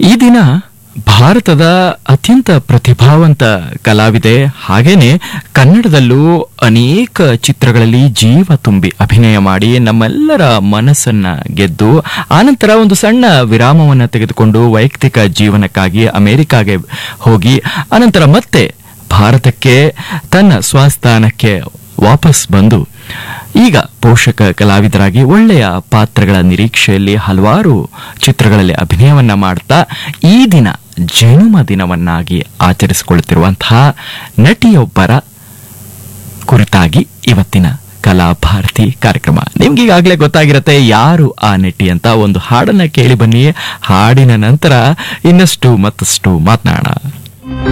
ಈ ದಿನ ಭಾರತದ ಅತ್ಯಂತ ಪ್ರತಿಭಾವಂತ ಕಲಾವಿದೆ ಹಾಗೇನೆ ಕನ್ನಡದಲ್ಲೂ ಅನೇಕ ಚಿತ್ರಗಳಲ್ಲಿ ಜೀವ ತುಂಬಿ ಅಭಿನಯ ಮಾಡಿ ನಮ್ಮೆಲ್ಲರ ಮನಸ್ಸನ್ನ ಗೆದ್ದು ಆನಂತರ ಒಂದು ಸಣ್ಣ ವಿರಾಮವನ್ನು ತೆಗೆದುಕೊಂಡು ವೈಯಕ್ತಿಕ ಜೀವನಕ್ಕಾಗಿ ಅಮೆರಿಕಾಗೆ ಹೋಗಿ ಅನಂತರ ಮತ್ತೆ ಭಾರತಕ್ಕೆ ತನ್ನ ಸ್ವಸ್ಥಾನಕ್ಕೆ ವಾಪಸ್ ಬಂದು ಈಗ ಪೋಷಕ ಕಲಾವಿದರಾಗಿ ಒಳ್ಳೆಯ ಪಾತ್ರಗಳ ನಿರೀಕ್ಷೆಯಲ್ಲಿ ಹಲವಾರು ಚಿತ್ರಗಳಲ್ಲಿ ಅಭಿನಯವನ್ನ ಮಾಡ್ತಾ ಈ ದಿನ ಜನುಮ ದಿನವನ್ನಾಗಿ ಆಚರಿಸಿಕೊಳ್ಳುತ್ತಿರುವಂತಹ ನಟಿಯೊಬ್ಬರ ಕುರಿತಾಗಿ ಇವತ್ತಿನ ಕಲಾಭಾರತಿ ಕಾರ್ಯಕ್ರಮ ನಿಮ್ಗೆ ಈಗಾಗಲೇ ಗೊತ್ತಾಗಿರತ್ತೆ ಯಾರು ಆ ನಟಿ ಅಂತ ಒಂದು ಹಾಡನ್ನ ಕೇಳಿ ಬನ್ನಿ ಹಾಡಿನ ನಂತರ ಇನ್ನಷ್ಟು ಮತ್ತಷ್ಟು ಮಾತನಾಡೋಣ